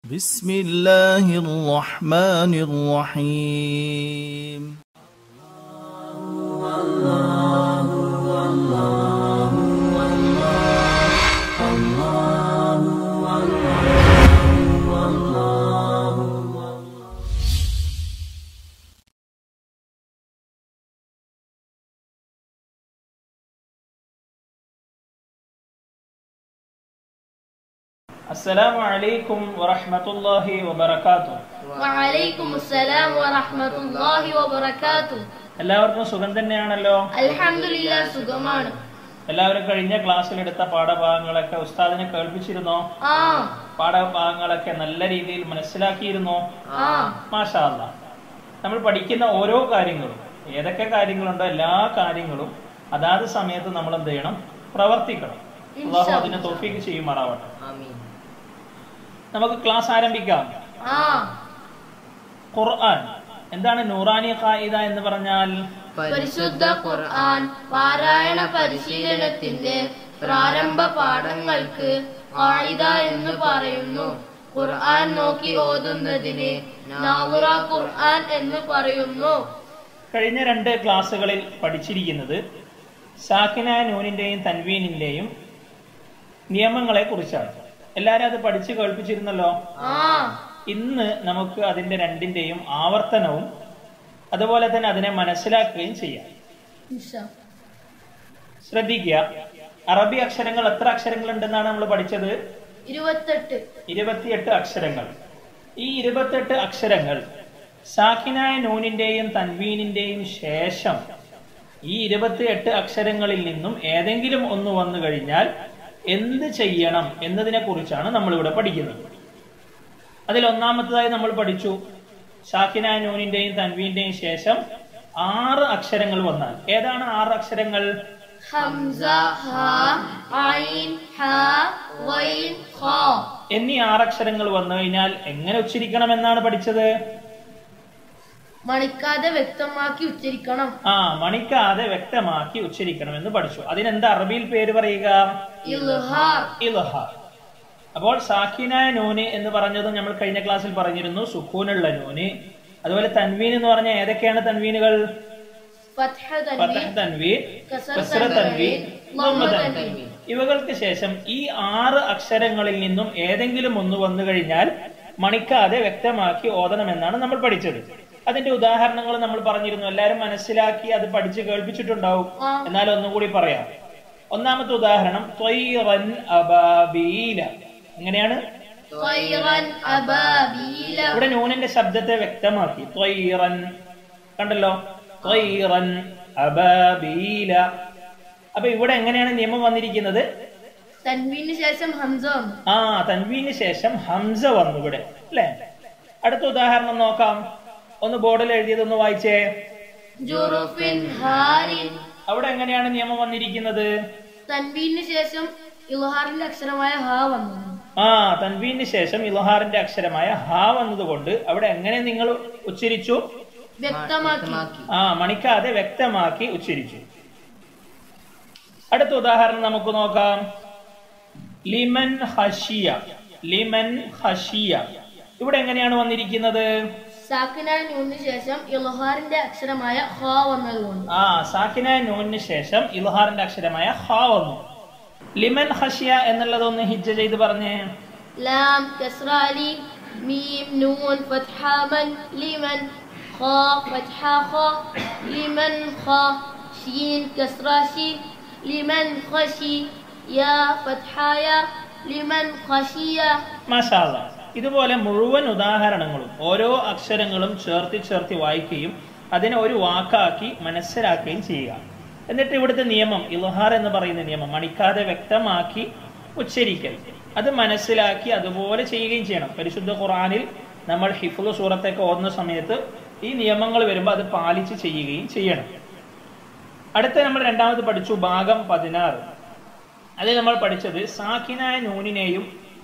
بسم الله الرحمن الرحيم السلام عليكم ورحمة الله وبركاته വഅലൈക്കും അസ്സലാം വറഹ്മത്തുള്ളാഹി വബറകാതുഹു എല്ലാവർക്കും സുഖം തന്നെയാണല്ലോ അൽഹംദുലില്ലാ സുഖമാണ് എല്ലാവരും കഴിഞ്ഞ ക്ലാസ്സിൽ എടുത്ത പാഠഭാഗങ്ങളൊക്കെ ഉസ്താദിനെ കേൾപ്പിച്ചിരുന്നോ ആ പാഠഭാഗങ്ങളൊക്കെ നല്ല രീതിയിൽ മനസ്സിലാക്കിയിരുന്നോ ആ മാഷാ അല്ലാ. നമ്മൾ പഠിക്കുന്ന ഓരോ കാര്യങ്ങളും ഏതൊക്കെ കാര്യങ്ങളുണ്ടോ എല്ലാ കാര്യങ്ങളും അതാത് സമയത്ത് നമ്മൾ എന്ത് ചെയ്യണം പ്രവർത്തിക്കണം അള്ളാഹു അതിനെ തോഫീക്ക് ചെയ്യുമാറാവട്ടെ നമുക്ക് ക്ലാസ് ആരംഭിക്കാം ആ ഖുർആൻ എന്താണ് നൂറാനി ഖായിദ എന്ന് പറഞ്ഞാൽ പരിശുദ്ധ ഖുർആൻ പാരായണ പരിശീലനത്തിന്റെ പ്രാരംഭ പാഠങ്ങൾക്ക് ഖായിദ എന്ന് പറയുന്നു ഖുർആൻ നോക്കി ഓതുന്നതിന് നാവുറ ഖുർആൻ എന്ന് പറയുന്നു കഴിഞ്ഞ രണ്ട് ക്ലാസ്സുകളിൽ പഠിച്ചിരിക്കുന്നത് സാക്കിന നൂനിന്റെയും തൻവീനിന്റെയും നിയമങ്ങളെ കുറിച്ചാണ് എല്ലാരും അത് പഠിച്ചു കേൾപ്പിച്ചിരുന്നല്ലോ ആ ഇന്ന് നമുക്ക് അതിന്റെ രണ്ടിന്റെയും ആവർത്തനവും അതുപോലെ തന്നെ അതിനെ മനസ്സിലാക്കുകയും ചെയ്യാം ഇൻഷാ. ശ്രദ്ധിക്കുക അറബി അക്ഷരങ്ങൾ എത്ര അക്ഷരങ്ങൾ ഉണ്ടെന്നാണ് നമ്മൾ പഠിച്ചത് ഇരുപത്തെട്ട് ഇരുപത്തിയെട്ട് അക്ഷരങ്ങൾ ഈ ഇരുപത്തെട്ട് അക്ഷരങ്ങൾ സാക്കിനായ നൂനിന്റെയും തൻവീനിന്റെയും ശേഷം ഈ ഇരുപത്തിയെട്ട് അക്ഷരങ്ങളിൽ നിന്നും ഏതെങ്കിലും ഒന്ന് വന്നു കഴിഞ്ഞാൽ എന്ത് ചെയ്യണം എന്നതിനെ കുറിച്ചാണ് നമ്മൾ ഇവിടെ പഠിക്കുന്നത് അതിൽ ഒന്നാമത്തതായി നമ്മൾ പഠിച്ചു സാക്കിനായ നൂനിന്റെയും തൻവീന്റെയും ശേഷം ആറ് അക്ഷരങ്ങൾ വന്നാൽ ഏതാണ് ആറ് അക്ഷരങ്ങൾ ഹംസ ഹ ഐൻ ഹ ഗൈൻ ഖ എന്നീ ആറ് അക്ഷരങ്ങൾ വന്നു കഴിഞ്ഞാൽ എങ്ങനെ ഉച്ചരിക്കണം എന്നാണ് പഠിച്ചത് മണിക്കാതെ വ്യക്തമാക്കി ഉച്ചരിക്കണം ആ മണിക്കാതെ വ്യക്തമാക്കി ഉച്ചരിക്കണം എന്ന് പഠിച്ചു അതിനെന്താ അറബിയിൽ പേര് പറയുക ഇൽഹാർ ഇൽഹാർ അപ്പോൾ സാക്കിനായ നൂന് എന്ന് പറഞ്ഞത് നമ്മൾ കഴിഞ്ഞ ക്ലാസ്സിൽ പറഞ്ഞിരുന്നു സുഖൂനുള്ള നൂന് അതുപോലെ തൻവീൻ എന്ന് പറഞ്ഞ ഏതൊക്കെയാണ് തൻവീനുകൾ ഫത്ഹ ഫതഹ് തൻവീൻ തൻവീൻ കസർ കസ്ര തൻവീൻ തൻവീൻ ലമ്മ ലമ്മ തൻവീൻ തൻവീൻ. ഇവകൾക്ക് ശേഷം ഈ ആറ് അക്ഷരങ്ങളിൽ നിന്നും ഏതെങ്കിലും ഒന്ന് വന്നു കഴിഞ്ഞാൽ മണിക്കാതെ വ്യക്തമാക്കി ഓതണമെന്നാണ് നമ്മൾ പഠിച്ചത് അതിന്റെ ഉദാഹരണങ്ങൾ നമ്മൾ പറഞ്ഞിരുന്നു എല്ലാവരും മനസ്സിലാക്കി അത് പഠിച്ച് കേൾപ്പിച്ചിട്ടുണ്ടാവും ആ. എന്നാൽ ഒന്നും കൂടി പറയാം ഒന്നാമത്തെ ഉദാഹരണം ത്വയ്റൻ അബാബീല എങ്ങനെയാണ് ത്വയ്റൻ അബാബീല ഇവിടെ നൂനിന്റെ ശബ്ദത്തെ വ്യക്തമാക്കി ത്വയ്റൻ കണ്ടല്ലോ ത്വയ്റൻ അബാബീല അപ്പൊ ഇവിടെ എങ്ങനെയാണ് നിയമം വന്നിരിക്കുന്നത് തൻവീന് ശേഷം ഹംസ വന്നു ആ തൻവീന് ശേഷം ഹംസ വന്നു ഇവിടെ അല്ലെ അടുത്ത ഉദാഹരണം നോക്കാം ഒന്ന് ബോർഡിൽ എഴുതിയതൊന്ന് വായിച്ചേ ജുറുഫിൻ ഹാരിൻ അവിടെ എങ്ങനെയാണ് നിയമം വന്നിരിക്കുന്നത് തൻവീന് ശേഷം ഇൽഹാറിന്റെ അക്ഷരമായ ഹ വന്നു ആ തൻവീന് ശേഷം ഇലഹാറിന്റെ അക്ഷരമായ ഹ വന്നതുകൊണ്ട് അവിടെ എങ്ങനെ നിങ്ങൾ ഉച്ചരിച്ചു വ്യക്തമാക്കി ആ മണിക്കാതെ വ്യക്തമാക്കി ഉച്ചരിച്ചു അടുത്ത ഉദാഹരണം നമുക്ക് നോക്കാം ലിമൻ ഹഷിയ ലിമൻ ഹഷിയ ഇവിടെ എങ്ങനെയാണ് വന്നിരിക്കുന്നത് സാക്കിനായ നൂന്നിന് ശേഷം ഇൽഹാറിന്റെ അക്ഷരമായ ഹ വന്നതുകൊണ്ട് ആ സാക്കിനായ നൂനിന് ശേഷം ഇൽഹാറിന്റെ അക്ഷരമായ ഹ വന്നു ലിമൻ ഹഷിയ എന്നുള്ളത് ഒന്ന് ഹിജ്ജ ചെയ്ത് പറഞ്ഞേ ലാം കസ്ര അലി മീം നൂൻ ഫത്ഹ മൻ ലിമൻ ഖ ഫത്ഹ ഖ ലിമൻ ഖ ഷീൻ കസ്ര ഷി ലിമൻ ഖശി യാ ഫത്ഹ യാ ലിമൻ ഖശിയ മാഷാല്ല ഇതുപോലെ മുഴുവൻ ഉദാഹരണങ്ങളും ഓരോ അക്ഷരങ്ങളും ചേർത്തി ചേർത്തി വായിക്കുകയും അതിനെ ഒരു വാക്കാക്കി മനസ്സിലാക്കുകയും ചെയ്യുക എന്നിട്ട് ഇവിടുത്തെ നിയമം ഇൽഹാർ എന്ന് പറയുന്ന നിയമം മണിക്കാതെ വ്യക്തമാക്കി ഉച്ചരിക്കൽ അത് മനസ്സിലാക്കി അതുപോലെ ചെയ്യുകയും ചെയ്യണം പരിശുദ്ധ ഖുറാനിൽ നമ്മൾ ഹിഫുൽ സൂറത്തൊക്കെ ഓതുന്ന സമയത്ത് ഈ നിയമങ്ങൾ വരുമ്പോൾ അത് പാലിച്ച് ചെയ്യുകയും ചെയ്യണം അടുത്ത നമ്മൾ രണ്ടാമത് പഠിച്ചു ഭാഗം പതിനാറ് അതിൽ നമ്മൾ പഠിച്ചത് സാക്കിനായ നൂനിനെയും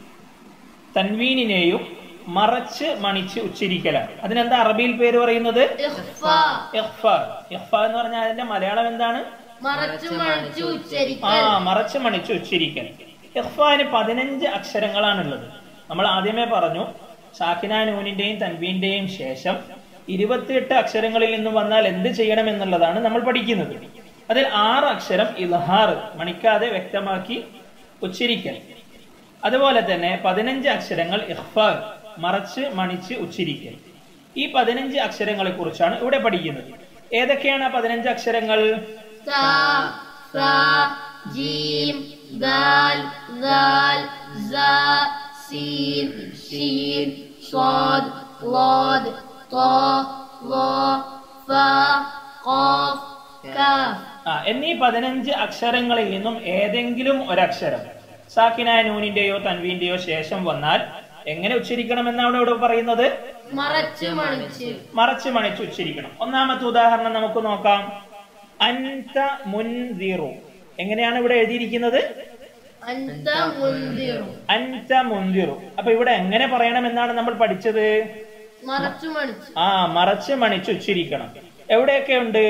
തൻവീനിനെയും മറച്ച് മണിച്ച് ഉച്ചരിക്കലാണ് അതിനെന്താ അറബിയിൽ പേര് പറയുന്നത് ഇഖ്ഫ ഇഖ്ഫ ഇഖ്ഫ എന്ന് പറഞ്ഞാൽ അതിന്റെ മലയാളം എന്താണ് മറച്ചു മണിച്ചു ആ ഉച്ചരിക്കൽ മറച്ച് മണിച്ച് ഉച്ചരിക്കൽ ഇഖ്ഫാന് പതിനഞ്ച് അക്ഷരങ്ങളാണുള്ളത് നമ്മൾ ആദ്യമേ പറഞ്ഞു സാക്കിന നൂനിന്റെയും തൻവീന്റെയും ശേഷം ഇരുപത്തിയെട്ട് അക്ഷരങ്ങളിൽ നിന്ന് വന്നാൽ എന്ത് ചെയ്യണം എന്നുള്ളതാണ് നമ്മൾ പഠിക്കുന്നത് അതിൽ ആറ് അക്ഷരം ഇൽഹാർ മണിക്കാതെ വ്യക്തമാക്കി ഉച്ചരിക്കൽ അതുപോലെ തന്നെ പതിനഞ്ച് അക്ഷരങ്ങൾ ഇഹ്ഫാർ മറച്ച് മണിച്ച് ഉച്ചരിക്കൽ ഈ പതിനഞ്ച് അക്ഷരങ്ങളെ കുറിച്ചാണ് ഇവിടെ പഠിക്കുന്നത് ഏതൊക്കെയാണ് ആ പതിനഞ്ച് അക്ഷരങ്ങൾ تا ثا جيم دال ذال زا سين شين صاد ضاد طا ظا فا قاف كاف ആ എന്നീ പതിനഞ്ച് അക്ഷരങ്ങളിൽ നിന്നും ഏതെങ്കിലും ഒരക്ഷരം സാക്കിനായ നൂനിന്റെയോ തൻവീന്റെയോ ശേഷം വന്നാൽ എങ്ങനെ ഉച്ചരിക്കണമെന്നാണ് ഇവിടെ പറയുന്നത് മറച്ച് മണിച്ച് മറച്ച് മണിച്ച് ഉച്ചരിക്കണം ഒന്നാമത്തെ ഉദാഹരണം നമുക്ക് നോക്കാം അൻത മുൻദിറു എങ്ങനെയാണ് ഇവിടെ എഴുതിയിരിക്കുന്നത് അന്ത മുന്തിറു അൻത മുൻദിറു അപ്പൊ ഇവിടെ എങ്ങനെ പറയണമെന്നാണ് നമ്മൾ പഠിച്ചത് മറച്ചു മണിച്ച് ആ മറച്ച് മണിച്ച് ഉച്ചരിക്കണം എവിടെയൊക്കെ ഉണ്ട്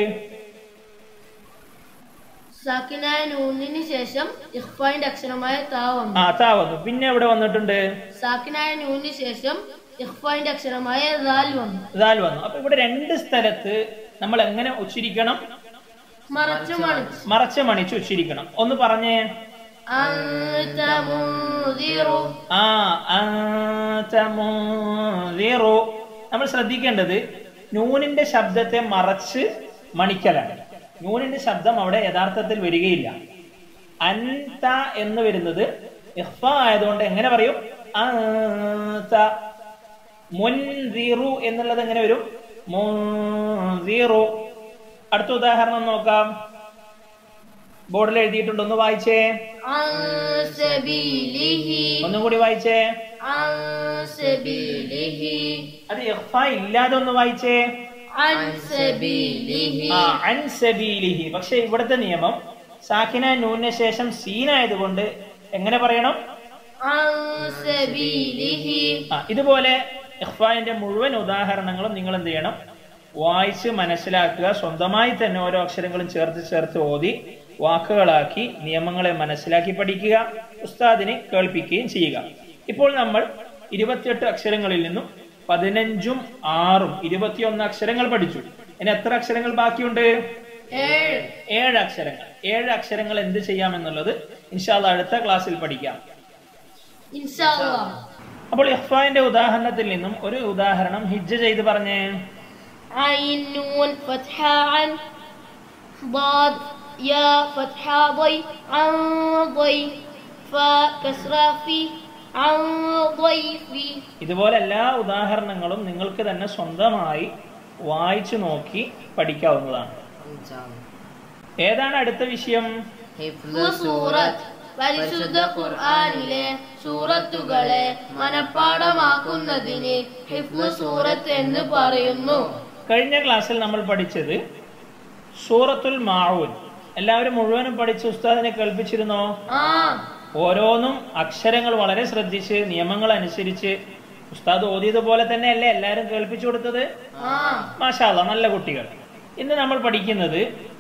സാക്കിനായ നൂനിന് ശേഷം ഇഖ്ഫാന്റെ അക്ഷരമായ താ വന്നു ആ താ വന്നു പിന്നെ എവിടെ വന്നിട്ടുണ്ട് സാക്കിനായ നൂനിന് ശേഷം ഇഖ്ഫാന്റെ അക്ഷരമായ ദാൽ വന്നു ദാൽ വന്നു അപ്പൊ ഇവിടെ രണ്ട് സ്ഥലത്ത് നമ്മൾ എങ്ങനെ ഉച്ചരിക്കണം മറച്ചു മണിച്ച് മറച്ച് മണിച്ച് ഉച്ചരിക്കണം ഒന്ന് പറഞ്ഞേ അന്ത മുന്തിറു ആ അൻത മുൻദിറു. നമ്മൾ ശ്രദ്ധിക്കേണ്ടത് നൂനിന്റെ ശബ്ദത്തെ മറച്ച് മണിക്കലാണ് നൂനിന്റെ ശബ്ദം അവിടെ യഥാർത്ഥത്തിൽ വരികയില്ല അൻത എന്ന് വരുന്നത് ഇഹ്ഫ ആയതുകൊണ്ട് എങ്ങനെ പറയും അൻത മുൻദിറു എന്നുള്ളത് എങ്ങനെ വരും മുൻദിറു അടുത്ത ഉദാഹരണം നോക്കാം ബോർഡിൽ എഴുതിയിട്ടുണ്ട് ഒന്ന് വായിച്ചേ عن سبيله ഒന്നും കൂടി വായിച്ചേ عن سبيله അത് ഇഖ്ഫ ഇല്ലാതെ ഒന്ന് വായിച്ചേ عن سبيله ആ അൻ സബീലിഹി പക്ഷെ ഇവിടുത്തെ നിയമം സാക്കിന നൂനിന് ശേഷം സീൻ ആയതുകൊണ്ട് എങ്ങനെ പറയണം عن سبيله ആ ഇതുപോലെ ഇഖ്ഫാന്റെ മുഴുവൻ ഉദാഹരണങ്ങളും നിങ്ങൾ എന്ത് ചെയ്യണം വായിച്ച് മനസ്സിലാക്കുക സ്വന്തമായി തന്നെ ഓരോ അക്ഷരങ്ങളും ചേർത്ത് ചേർത്ത് ഓതി വാക്കുകളാക്കി നിയമങ്ങളെ മനസ്സിലാക്കി പഠിക്കുക ഉസ്താദിനെ കേൾപ്പിക്കുകയും ചെയ്യുക ഇപ്പോൾ നമ്മൾ ഇരുപത്തിയെട്ട് അക്ഷരങ്ങളിൽ നിന്നും പതിനഞ്ചും ആറും ഇരുപത്തിയൊന്ന് അക്ഷരങ്ങൾ പഠിച്ചു ഇനി എത്ര അക്ഷരങ്ങൾ ബാക്കിയുണ്ട് ഏഴ് ഏഴ് അക്ഷരങ്ങൾ ഏഴ് അക്ഷരങ്ങൾ എന്ത് ചെയ്യാമെന്നുള്ളത് ഇൻഷാല്ല അടുത്ത ക്ലാസ്സിൽ പഠിക്കാം ഇൻഷാ അല്ലാഹ് അപ്പോൾ ഇഹ്ഫാന്റെ ഉദാഹരണത്തിൽ നിന്നും ഒരു ഉദാഹരണം ഹിജ്ജ ചെയ്ത് പറഞ്ഞേ عين نون فتحة عن ضاد يا فتحة ضي عن ضي فا كسرة في عن ضيفي ഇതുപോലെ എല്ലാ ഉദാഹരണങ്ങളും നിങ്ങൾക്ക് തന്നെ സ്വന്തമായി വായിച്ചു നോക്കി പഠിക്കാവുന്നതാണ് ഏതാണ് അടുത്ത വിഷയം സൂറത്ത് പരിശുദ്ധ ഖുർആനിലെ സൂറത്തുകളെ മനഃപ്പാടമാക്കുന്നതിന് ഹിഫ്ള് സൂറത്ത് എന്ന് പറയുന്നു കഴിഞ്ഞ ക്ലാസ്സിൽ നമ്മൾ പഠിച്ചത് സൂറത്തുൽ മാവൂൻ എല്ലാവരും മുഴുവനും പഠിച്ച് ഉസ്താദിനെ കേൾപ്പിച്ചിരുന്നോ ആ ഓരോന്നും അക്ഷരങ്ങൾ വളരെ ശ്രദ്ധിച്ച് നിയമങ്ങൾ അനുസരിച്ച് ഉസ്താദ് ഓതിയതുപോലെ തന്നെ അല്ലേ എല്ലാവരും കേൾപ്പിച്ചു കൊടുത്തത് ആ മാഷാല്ല നല്ല കുട്ടികൾ ഇന്ന് നമ്മൾ പഠിക്കുന്നത്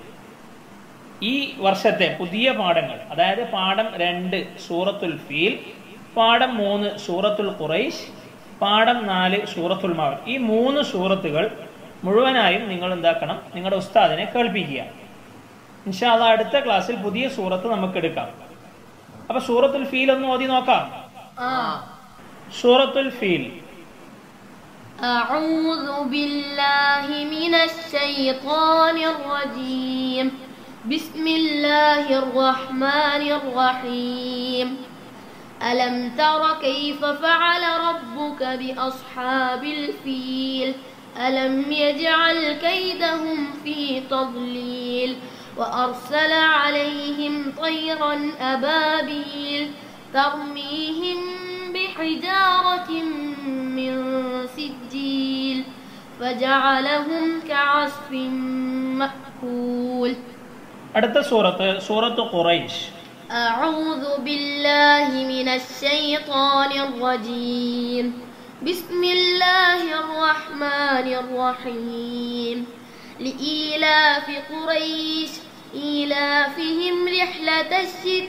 ഈ വർഷത്തെ പുതിയ പാഠങ്ങൾ അതായത് പാഠം രണ്ട് സൂറത്തുൽ ഫീൽ പാഠം മൂന്ന് സൂറത്തുൽ ഖുറൈശ് പാഠം നാല് സൂറത്തുൽ മാവൻ ഈ മൂന്ന് സൂറത്തുകൾ മുഴുവനായും നിങ്ങൾ എന്താക്കണം നിങ്ങളുടെ ഉസ്താദിനെ കേൾപ്പിക്കുക ഇൻഷാല്ല അടുത്ത ക്ലാസ്സിൽ പുതിയ സൂറത്ത് നമുക്ക് എടുക്കാം അപ്പൊ സൂറത്തുൽ ഫീൽ ഒന്ന് ഓതി നോക്കാം ആ സൂറത്തുൽ ഫീൽ أعوذ بالله من الشيطان الرجيم بسم الله الرحمن الرحيم ألم تر كيف فعل ربك بأصحاب الفيل ألم يجعل كيدهم في تضليل وأرسل عليهم طيرا أبابيل ترميهم بحجارة من سجيل فجعلهم كعصف مأكول അടുത്ത സൂറത്ത് സൂറത്ത് ഖുറൈശ് أعوذ بالله من الشيطان الرجيم بسم الله الرحمن الرحيم لإيلاف قريش إيلافهم رحلة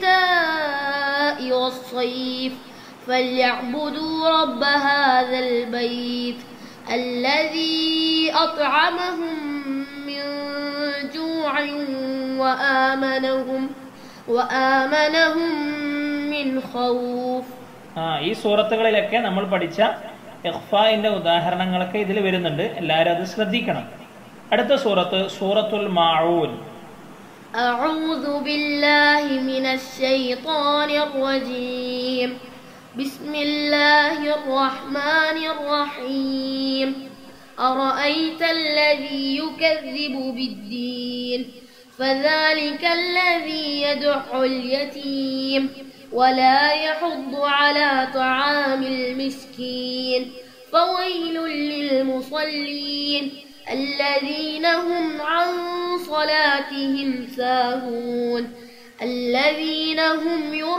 الشتاء والصيف فليعبدوا رب هذا البيت الغيث الذي أطعمهم من جوع وآمنهم وآمنهم من خوف ആ ഈ സൂറത്തുകളിലൊക്കെ നമ്മൾ പഠിച്ച ഇഖ്ഫായിന്റെ ഉദാഹരണങ്ങളൊക്കെ ഇതിൽ വരുന്നുണ്ട് എല്ലാവരും അത് ശ്രദ്ധിക്കണം അടുത്ത സൂറത്ത് സൂറത്തുൽ മാഊൻ أعوذ بالله من الشيطان الرجيم بسم الله الرحمن الرحيم أرأيت الذي يكذب بالدين فذلك الذي يدع اليتيم ولا يحض على طعام المسكين فويل للمصلين الذين هم عن صلاتهم ساهون الذين هم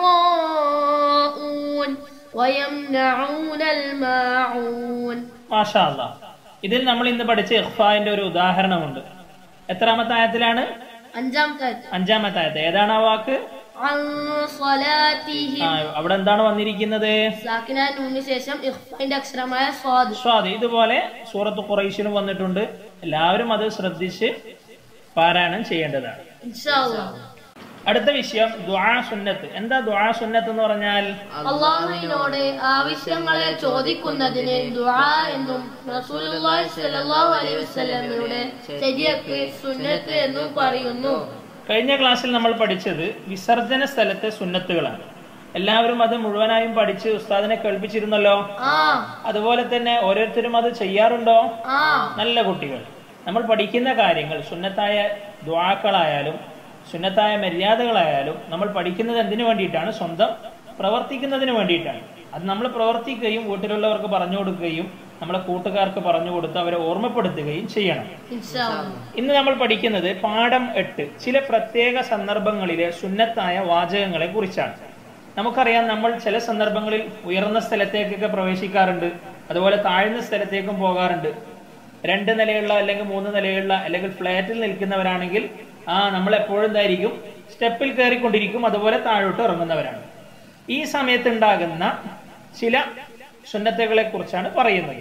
يراءون ويمنعون الماعون മാഷാ അല്ലാ ഇതിൽ നമ്മൾ ഇന്ന് പഠിച്ച ഇഖ്ഫായിന്റെ ഒരു ഉദാഹരണമുണ്ട് എത്രാമത്തെ ആയത്തിലാണ് അഞ്ചാമത്തെ അഞ്ചാമത്തെ ആയത്ത് ഏതാണ് ആ വാക്ക് عن صلاتهم ആ അവിടെ എന്താണ് വന്നിരിക്കുന്നത് സാക്കിന നൂന് ശേഷം ഇഖ്ഫിന്റെ അക്ഷരമായ സ്വാദ് സ്വാതി ഇതുപോലെ സൂറത്ത് ഖുറൈശിനും വന്നിട്ടുണ്ട് എല്ലാവരും അത് ശ്രദ്ധിച്ച് പാരായണം ചെയ്യേണ്ടതാണ് ഇൻഷാ അല്ലാഹ് അടുത്ത വിഷയം ദ്വാ സുന്നത്ത് എന്താ ദ്വാ സുന്നത്ത് എന്ന് പറഞ്ഞാൽ അള്ളാഹുവിനോട് ആവശ്യങ്ങളെ ചോദിക്കുന്നതിന് ദുആ എന്നും റസൂലുള്ളാഹി സ്വല്ലല്ലാഹു അലൈഹി വസല്ലമയുടെ ശരിയക്ക് സുന്നത്ത് എന്നും പറയുന്നു കഴിഞ്ഞ ക്ലാസ്സിൽ നമ്മൾ പഠിച്ചത് വിസർജന സ്ഥലത്തെ സുന്നത്തുകളാണ് എല്ലാവരും അത് മുഴുവനായും പഠിച്ച് ഉസ്താദിനെ കേൾപ്പിച്ചിരുന്നല്ലോ ആ അതുപോലെ തന്നെ ഓരോരുത്തരും അത് ചെയ്യാറുണ്ടോ ആ നല്ല കുട്ടികൾ നമ്മൾ പഠിക്കുന്ന കാര്യങ്ങൾ സുന്നത്തായ ദ്വാക്കളായാലും സുന്നത്തായ മര്യാദകളായാലും നമ്മൾ പഠിക്കുന്നത് എന്തിനു വേണ്ടിയിട്ടാണ് സ്വന്തം പ്രവർത്തിക്കുന്നതിന് വേണ്ടിയിട്ടാണ് അത് നമ്മൾ പ്രവർത്തിക്കുകയും വീട്ടിലുള്ളവർക്ക് പറഞ്ഞു കൊടുക്കുകയും നമ്മളെ കൂട്ടുകാർക്ക് പറഞ്ഞു കൊടുത്ത് അവരെ ഓർമ്മപ്പെടുത്തുകയും ചെയ്യണം ഇൻഷാ അല്ലാഹ് ഇന്ന് നമ്മൾ പഠിക്കുന്നത് പാഠം എട്ട് ചില പ്രത്യേക സന്ദർഭങ്ങളിലെ സുന്നത്തായ വാചകങ്ങളെ കുറിച്ചാണ് നമുക്കറിയാം നമ്മൾ ചില സന്ദർഭങ്ങളിൽ ഉയർന്ന സ്ഥലത്തേക്കൊക്കെ പ്രവേശിക്കാറുണ്ട് അതുപോലെ താഴ്ന്ന സ്ഥലത്തേക്കും പോകാറുണ്ട് രണ്ട് നിലയുള്ള അല്ലെങ്കിൽ മൂന്ന് നിലയുള്ള അല്ലെങ്കിൽ ഫ്ലാറ്റിൽ നിൽക്കുന്നവരാണെങ്കിൽ ആ നമ്മൾ എപ്പോഴും എന്തായിരിക്കും സ്റ്റെപ്പിൽ കയറിക്കൊണ്ടിരിക്കും അതുപോലെ താഴോട്ട് ഇറങ്ങുന്നവരാണ് ഈ സമയത്ത് ഉണ്ടാകുന്ന ചില സുന്നത്തുകളെ കുറിച്ചാണ് പറയുന്നത്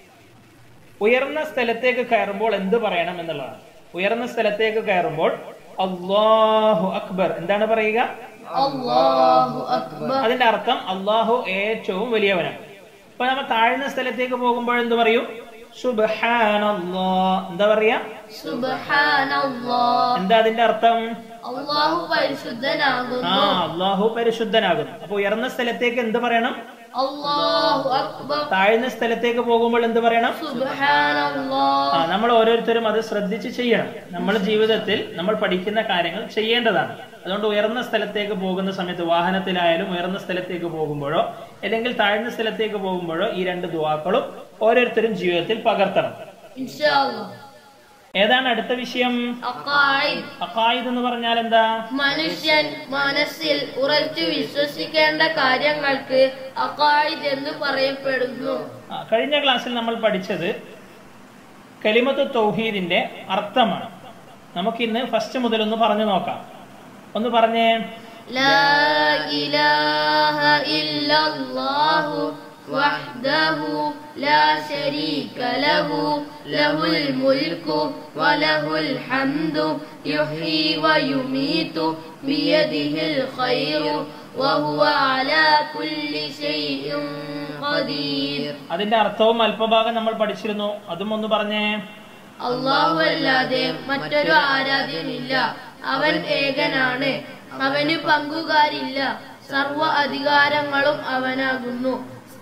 ഉയർന്ന സ്ഥലത്തേക്ക് കയറുമ്പോൾ എന്ത് പറയണം എന്നുള്ളതാണ് ഉയർന്ന സ്ഥലത്തേക്ക് കയറുമ്പോൾ അള്ളാഹു അക്ബർ എന്താണ് പറയുക അല്ലാഹു അക്ബർ അതിന്റെ അർത്ഥം അള്ളാഹു ഏറ്റവും വലിയവനാണ് ഇപ്പൊ നമ്മൾ താഴ്ന്ന സ്ഥലത്തേക്ക് പോകുമ്പോൾ എന്ത് പറയും സുബ്ഹാനല്ലാ എന്താ പറയാ സുബ്ഹാനല്ലാഹ് എന്താ അതിന്റെ അർത്ഥം അല്ലാഹു പരിശുദ്ധനാകുന്നു ആ അള്ളാഹു പരിശുദ്ധനാകുന്നു അപ്പൊ ഉയർന്ന സ്ഥലത്തേക്ക് എന്ത് പറയണം അല്ലാഹു അക്ബർ താഴ്ന്ന സ്ഥലത്തേക്ക് പോകുമ്പോൾ എന്ത് പറയണം സുബ്ഹാനല്ലാഹ് ആ നമ്മൾ ഓരോരുത്തരും അത് ശ്രദ്ധിച്ച് ചെയ്യണം നമ്മൾ ജീവിതത്തിൽ നമ്മൾ പഠിക്കുന്ന കാര്യങ്ങൾ ചെയ്യേണ്ടതാണ് അതുകൊണ്ട് ഉയർന്ന സ്ഥലത്തേക്ക് പോകുന്ന സമയത്ത് വാഹനത്തിലായാലും ഉയർന്ന സ്ഥലത്തേക്ക് പോകുമ്പോഴോ അല്ലെങ്കിൽ താഴ്ന്ന സ്ഥലത്തേക്ക് പോകുമ്പോഴോ ഈ രണ്ട് ദുവാക്കളും ഓരോരുത്തരും ജീവിതത്തിൽ പകർത്തണം ഇൻഷാ അല്ലാഹ് ഏതാണ് അടുത്ത വിഷയം അഖായിദ് അക്കായിദ് എന്ന് പറഞ്ഞാൽ എന്താ മനുഷ്യൻ മനസ്സിൽ ഉറച്ചു വിശ്വസിക്കേണ്ട കാര്യങ്ങൾക്ക് അഖായിദ് എന്ന് പറയപ്പെടുന്നു ആ, കഴിഞ്ഞ ക്ലാസ്സിൽ നമ്മൾ പഠിച്ചത് കലിമത്ത് തൗഹീദിന്റെ അർത്ഥമാണ് നമുക്കിന്ന് ഫസ്റ്റ് മുതൽ ഒന്ന് പറഞ്ഞു നോക്കാം ഒന്ന് പറഞ്ഞേ لا إله إلا الله وحده لا شريك له له الملك وله الحمد يحيي ويميت بيده الخير وهو على كل شيء قدير അതിന്റെ അർത്ഥവും അല്പഭാഗം നമ്മൾ പഠിച്ചിരുന്നു അതും ഒന്ന് പറഞ്ഞേ അള്ളാഹു അല്ലാതെ മറ്റൊരു ആരാധ്യനില്ല അവൻ ഏകനാണ് അവന് പങ്കുകാരില്ല സർവ അധികാരങ്ങളും അവനാകുന്നു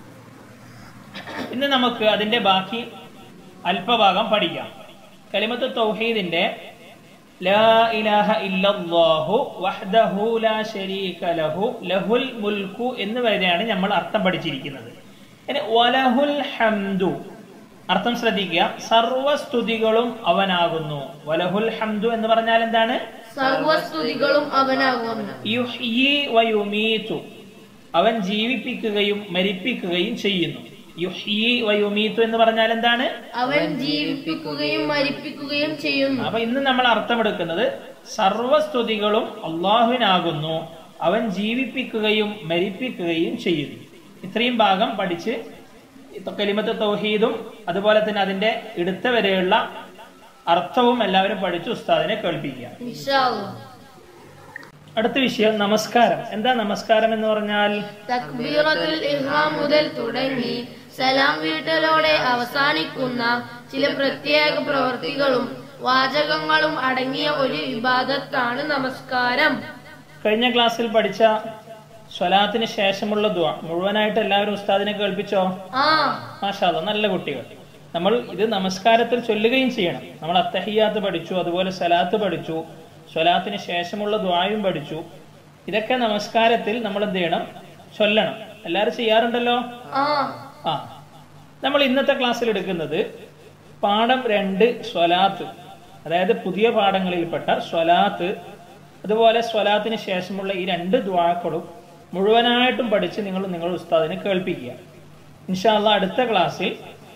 ഇന്ന് നമുക്ക് അതിന്റെ ബാക്കി അല്പഭാഗം പഠിക്കാം കലിമത്ത് തൗഹീദിന്റെ ലാ ഇലാഹ ഇല്ലല്ലാഹു വഹ്ദഹു ലാ ശരീക ലഹു ലഹുൽ മുൽക്കു എന്ന് വരെയാണ് നമ്മൾ അർത്ഥം പഠിച്ചിരിക്കുന്നത് ഇനി വലഹുൽ ഹംദു അർത്ഥം ശ്രദ്ധിക്കുക സർവസ്തുതികളും അവനാകുന്നു വലഹുൽ ഹംദു എന്ന് പറഞ്ഞാൽ എന്താണ് സർവസ്തുതികളും അവനാകുന്നു യുഹ്യി വയുമീതു അവൻ ജീവിപ്പിക്കുകയും മരിപ്പിക്കുകയും ചെയ്യുന്നു യുഹ്യി വയുമീതു എന്ന് പറഞ്ഞാൽ എന്താണ് അവൻ ജീവിപ്പിക്കുകയും മരിപ്പിക്കുകയും ചെയ്യുന്നു അപ്പൊ ഇന്ന് നമ്മൾ അർത്ഥമെടുക്കുന്നത് സർവസ്തുതികളും അള്ളാഹുവിനാകുന്നു അവൻ ജീവിപ്പിക്കുകയും മരിപ്പിക്കുകയും ചെയ്യുന്നു ഇത്രയും ഭാഗം പഠിച്ച് കലിമത്ത് തൗഹീദും അതുപോലെ തന്നെ അതിന്റെ ഇടുത്ത വരെയുള്ള അർത്ഥവും എല്ലാവരും പഠിച്ച് ഉസ്താദിനെ കേൾപ്പിക്കുക ഇൻഷാ അല്ലാ. അടുത്ത വിഷയം നമസ്കാരം എന്താ നമസ്കാരം എന്ന് പറഞ്ഞാൽ തക്ബീറത്തുൽ ഇഹ്റാം മുതൽ തുടങ്ങി സലാം വീട്ടലോടെ അവസാനിക്കുന്ന ചില പ്രത്യേക പ്രവൃത്തികളും വാചകങ്ങളും അടങ്ങിയ ഒരു വിവാദത്താണ് നമസ്കാരം കഴിഞ്ഞ ക്ലാസ്സിൽ പഠിച്ച സ്വലാത്തിന് ശേഷമുള്ള ദുവ മുഴുവനായിട്ട് എല്ലാവരും ഉസ്താദിനെ കേൾപ്പിച്ചോ ആ മാഷാല്ല നല്ല കുട്ടികൾ നമ്മൾ ഇത് നമസ്കാരത്തിൽ ചൊല്ലുകയും ചെയ്യണം നമ്മൾ അത്തഹിയാത്ത് പഠിച്ചു അതുപോലെ സലാത്ത് പഠിച്ചു സ്വലാത്തിന് ശേഷമുള്ള ദ്വായും പഠിച്ചു ഇതൊക്കെ നമസ്കാരത്തിൽ നമ്മൾ എന്ത് ചെയ്യണം ചൊല്ലണം എല്ലാവരും ചെയ്യാറുണ്ടല്ലോ ആ ആ നമ്മൾ ഇന്നത്തെ ക്ലാസ്സിൽ എടുക്കുന്നത് പാഠം രണ്ട് സ്വലാത്ത് അതായത് പുതിയ പാഠങ്ങളിൽപ്പെട്ട സ്വലാത്ത് അതുപോലെ സ്വലാത്തിന് ശേഷമുള്ള ഈ രണ്ട് ദ്വാക്കളും മുഴുവനായിട്ടും പഠിച്ച് നിങ്ങൾ നിങ്ങളുടെ ഉസ്താദിനെ കേൾപ്പിക്കുക ഇൻഷാല്ല അടുത്ത ക്ലാസ്സിൽ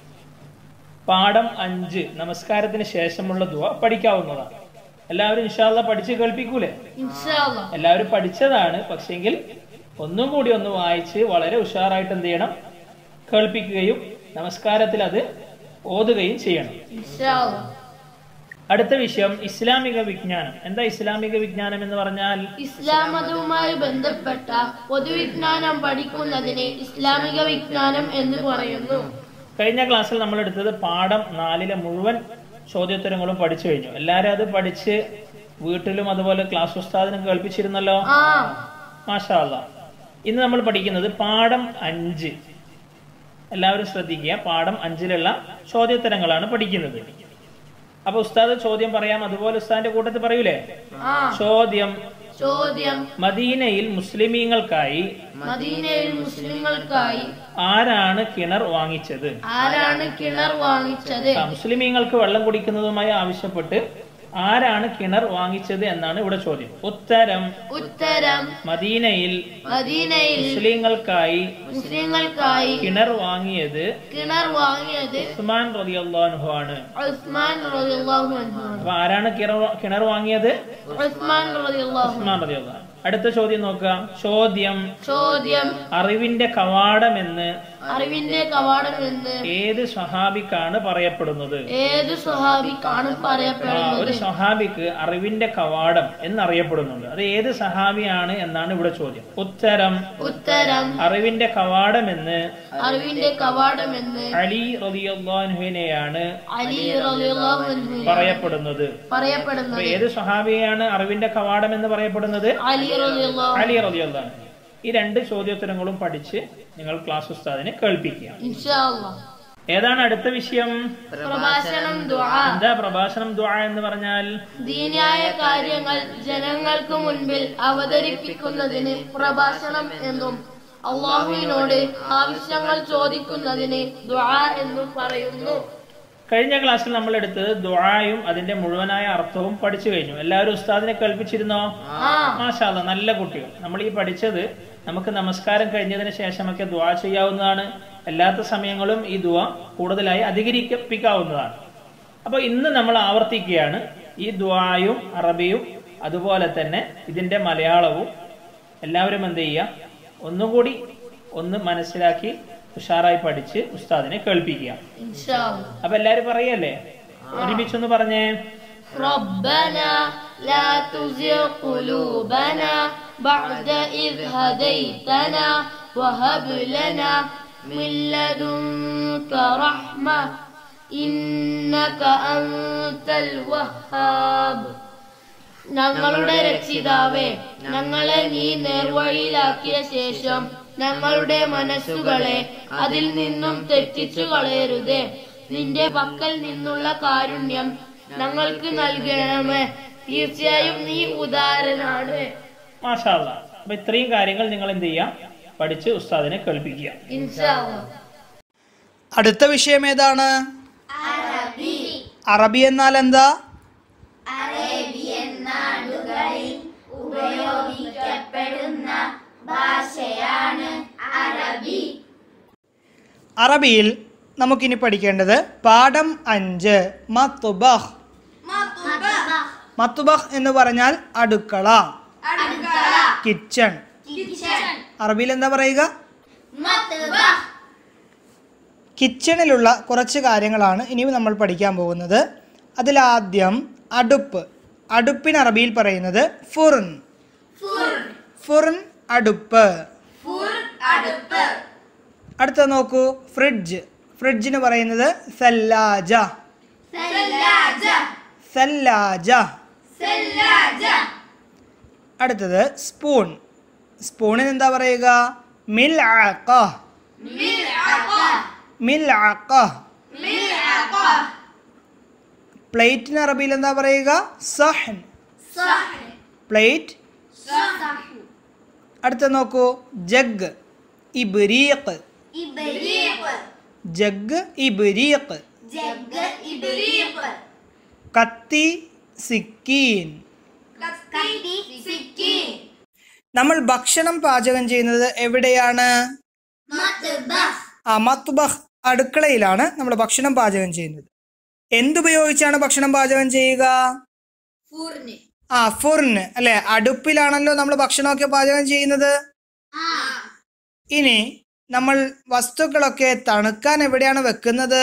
പാഠം അഞ്ച് നമസ്കാരത്തിന് ശേഷമുള്ള ദ്വ പഠിക്കാവുന്നതാണ് എല്ലാവരും ഇൻഷാല്ല പഠിച്ച് കേൾപ്പിക്കൂലേ ഇൻഷാ അല്ലാ. എല്ലാവരും പഠിച്ചതാണ് പക്ഷെങ്കിൽ ഒന്നും കൂടി ഒന്ന് വായിച്ച് വളരെ ഉഷാറായിട്ട് എന്ത് ചെയ്യണം കേൾപ്പിക്കുകയും നമസ്കാരത്തിൽ അത് ഓതുകയും ചെയ്യണം ഇൻഷാ അല്ലാ. അടുത്ത വിഷയം ഇസ്ലാമിക വിജ്ഞാനം എന്താ ഇസ്ലാമിക വിജ്ഞാനം എന്ന് പറഞ്ഞാൽ ഇസ്ലാം മതവുമായി ബന്ധപ്പെട്ട പൊതുവിജ്ഞാനം പഠിക്കുന്നതിനെ ഇസ്ലാമിക വിജ്ഞാനം എന്ന് പറയുന്നു കഴിഞ്ഞ ക്ലാസ്സിൽ നമ്മൾ എടുത്തത് പാഠം നാലിലെ മുഴുവൻ ചോദ്യോത്തരങ്ങളും പഠിച്ചു കഴിഞ്ഞു എല്ലാവരും അത് പഠിച്ച് വീട്ടിലും അതുപോലെ ക്ലാസ് ഉസ്താദിനും കേൾപ്പിച്ചിരുന്നല്ലോ ആ മാഷാ അല്ലാ. ഇന്ന് നമ്മൾ പഠിക്കുന്നത് പാഠം അഞ്ച് എല്ലാവരും ശ്രദ്ധിക്കുക പാഠം അഞ്ചിലുള്ള ചോദ്യോത്തരങ്ങളാണ് പഠിക്കുന്നത് അപ്പൊ ഉസ്താദ് ചോദ്യം പറയാം അതുപോലെ ഉസ്താദിന്റെ കൂട്ടത്തിൽ പറയൂലേ ആ ചോദ്യം ചോദ്യം മദീനയിൽ മുസ്ലിമീങ്ങൾക്കായി മദീനയിൽ മുസ്ലിങ്ങൾക്കായി ആരാണ് കിണർ വാങ്ങിച്ചത് ആരാണ് കിണർ വാങ്ങിച്ചത് ആ, മുസ്ലിമീങ്ങൾക്ക് വെള്ളം കുടിക്കുന്നതുമായി ആവശ്യപ്പെട്ട് ആരാണ് കിണർ വാങ്ങിച്ചത് എന്നാണ് ഇവിടെ ചോദ്യം ഉത്തരം ഉത്തരം മദീനയിൽ മദീനയിൽ മുസ്ലിങ്ങൾക്കായി മുസ്ലിങ്ങൾക്കായി കിണർ വാങ്ങിയത് കിണർ വാങ്ങിയത് ഉസ്മാൻ റളിയല്ലാഹു ആണ് ഉസ്മാൻ റളിയല്ലാഹു അൻഹു ആണ്. അപ്പൊ ആരാണ് കിണർ കിണർ വാങ്ങിയത് ഉസ്മാൻ റളിയല്ലാഹു അൻഹു. ഉസ്മാൻ റളിയല്ലാഹു അടുത്ത ചോദ്യം നോക്കുക ചോദ്യം ചോദ്യം അറിവിന്റെ കവാടമെന്ന് അറിവിന്റെ കവാടം എന്ന് ഏത് സ്വഹാബിക്കാണ് പറയപ്പെടുന്നത് ഏത് സ്വഹാബിക്കാണ് ആ, പറയപ്പെടുന്നത് ഒരു സ്വഹാബിക്ക് അറിവിന്റെ കവാടം എന്നറിയപ്പെടുന്നുണ്ട് അത് ഏത് സഹാബിയാണ് എന്നാണ് ഇവിടെ ചോദ്യം ഉത്തരം ഉത്തരം അറിവിന്റെ കവാടമെന്ന് അറിവിന്റെ കവാടം എന്ന് അലി റളിയല്ലാഹുവിനെയാണ് അലി റളിയല്ലാഹു അൻഹു പറയപ്പെടുന്നത് അപ്പൊ പറയപ്പെടുന്നത് ഏത് സ്വഹാബിയാണ് അറിവിന്റെ കവാടം എന്ന് പറയപ്പെടുന്നത് അലി റളിയല്ലാഹു അലി റളിയല്ലാഹു ഈ രണ്ട് ചോദ്യോത്തരങ്ങളും പഠിച്ച് നിങ്ങൾ ക്ലാസ് ഉസ്താദിനെ കേൾപ്പിക്കുക ഇൻഷാ അല്ലാഹ് ഏതാണ് അടുത്ത വിഷയം പ്രഭാഷണം ദുആ എന്താ പ്രഭാഷണം ദ്വാ എന്ന് പറഞ്ഞാൽ ദീനായ കാര്യങ്ങൾ ജനങ്ങൾക്ക് മുൻപിൽ അവതരിപ്പിക്കുന്നതിന് പ്രഭാഷണം എന്നും അള്ളാഹുവിനോട് ആവശ്യങ്ങൾ ചോദിക്കുന്നതിന് ദുആ എന്നും പറയുന്നു കഴിഞ്ഞ ക്ലാസ്സിൽ നമ്മൾ എടുത്തത് ദ്വായും അതിന്റെ മുഴുവനായ അർത്ഥവും പഠിച്ചു കഴിഞ്ഞു എല്ലാവരും ഉസ്താദിനെ കേൾപ്പിച്ചിരുന്നോ ആ മാഷാല്ല നല്ല കുട്ടികൾ നമ്മൾ ഈ പഠിച്ചത് നമുക്ക് നമസ്കാരം കഴിഞ്ഞതിന് ശേഷമൊക്കെ ദ്വാ ചെയ്യാവുന്നതാണ് അല്ലാത്ത സമയങ്ങളും ഈ ദ്വാ കൂടുതലായി അധികരിപ്പിക്കാവുന്നതാണ് അപ്പോൾ ഇന്ന് നമ്മൾ ആവർത്തിക്കുകയാണ് ഈ ദ്വായും അറബിയും അതുപോലെ തന്നെ ഇതിന്റെ മലയാളവും എല്ലാവരും എന്ത് ചെയ്യുക ഒന്നുകൂടി ഒന്ന് മനസ്സിലാക്കി ഉഷാറായി പഠിച്ച് ഉസ്താദിനെ കേൾപ്പിക്കുക ഇൻഷാ അല്ലാഹ് അപ്പൊ എല്ലാരും പറയല്ലേ ഒരുമിച്ചൊന്ന് പറഞ്ഞേ ربنا لا تزغ قلوبنا بعد إذ هديتنا وهب لنا من لدنك رحمة إنك أنت الوهاب ഞങ്ങളുടെ രക്ഷിതാവേ ഞങ്ങളെ നീ നേർവഴിയിലാക്കിയ ശേഷം ഞങ്ങളുടെ മനസ്സുകളെ അതിൽ നിന്നും തെറ്റിച്ചു കളയരുതേ നിന്റെ പക്കൽ നിന്നുള്ള കാരുണ്യം ഞങ്ങൾക്ക് നൽകണമേ തീർച്ചയായും നീ ഉദാരനാണ് മാഷാല്ല അപ്പൊ ഇത്രയും കാര്യങ്ങൾ നിങ്ങൾ എന്ത് ചെയ്യാം പഠിച്ച് ഉസ്താദിനെ കേൾപ്പിക്കുക ഇൻഷാ അല്ലാഹ്. അടുത്ത വിഷയം ഏതാണ് അറബി എന്നാൽ എന്താ അറബിയിൽ നമുക്കിനി പഠിക്കേണ്ടത് പാഠം അഞ്ച് മത്തുബഹ് മത്തുബഹ് എന്ന് പറഞ്ഞാൽ അടുക്കള കിച്ചൺ അറബിയിൽ എന്താ പറയുക കിച്ചണിലുള്ള കുറച്ച് കാര്യങ്ങളാണ് ഇനി നമ്മൾ പഠിക്കാൻ പോകുന്നത് അതിലാദ്യം അടുപ്പ് അടുപ്പിന് അറബിയിൽ പറയുന്നത് ഫുർൻ ഫുർൻ അടുപ്പ് അടുത്ത നോക്കൂ ഫ്രിഡ്ജ് ഫ്രിഡ്ജിന് പറയുന്നത് സല്ലാജ സല്ലാജ അടുത്തത് സ്പൂൺ സ്പൂണിന് എന്താ പറയുക മിൽ മിൽ പ്ലേറ്റിന് അറബിയിൽ എന്താ പറയുക സഹൻ പ്ലേറ്റ് അടുത്ത നോക്കൂ ജഗ് ഇബ്രീഖ് ജഗ് ഇബ്രീഖ് കത്തി സിക്കീൻ നമ്മൾ ഭക്ഷണം പാചകം ചെയ്യുന്നത് എവിടെയാണ് ആ മത്തുബഹ് അടുക്കളയിലാണ് നമ്മൾ ഭക്ഷണം പാചകം ചെയ്യുന്നത് എന്തുപയോഗിച്ചാണ് ഭക്ഷണം പാചകം ചെയ്യുക ആ ഫുർന് അല്ലെ അടുപ്പിലാണല്ലോ നമ്മൾ ഭക്ഷണമൊക്കെ പാചകം ചെയ്യുന്നത് ഇനി നമ്മൾ വസ്തുക്കളൊക്കെ തണുക്കാൻ എവിടെയാണ് വെക്കുന്നത്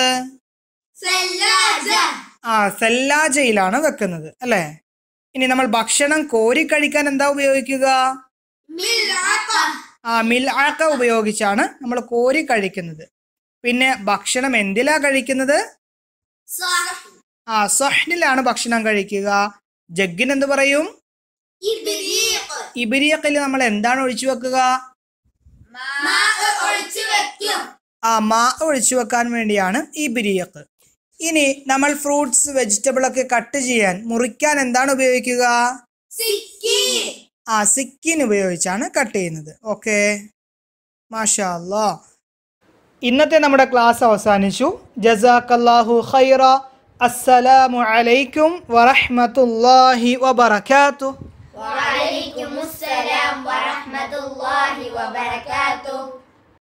ആ സെല്ലാജയിലാണ് വെക്കുന്നത് അല്ലെ ഇനി നമ്മൾ ഭക്ഷണം കോരി കഴിക്കാൻ എന്താ ഉപയോഗിക്കുക ആ മിൽആക്ക ഉപയോഗിച്ചാണ് നമ്മൾ കോരി കഴിക്കുന്നത് പിന്നെ ഭക്ഷണം എന്തിലാ കഴിക്കുന്നത് ആ സഹ്നിലാണ് ഭക്ഷണം കഴിക്കുക ജഗ്ഗിന് എന്ത് പറയും ഇബിരിയക്കിൽ നമ്മൾ എന്താണ് ഒഴിച്ചു വെക്കുക ആ മാ ഒഴിച്ചു വെക്കാൻ വേണ്ടിയാണ് ഈ ബിരിയക്ക് ഇനി നമ്മൾ ഫ്രൂട്ട്സ് വെജിറ്റബിൾ ഒക്കെ കട്ട് ചെയ്യാൻ മുറിക്കാൻ എന്താണ് ഉപയോഗിക്കുക ആ സിക്കിൻ ഉപയോഗിച്ചാണ് കട്ട് ചെയ്യുന്നത് ഓക്കെ മാഷാ അല്ലാ ഇന്നത്തെ നമ്മുടെ ക്ലാസ് അവസാനിച്ചു ജസാക്കല്ലാഹു ഖൈറ അസ്സലാമു അലൈക്കും വറഹ്മത്തുള്ളാഹി വബറകാതുഹു وعليكم السلام ورحمة الله وبركاته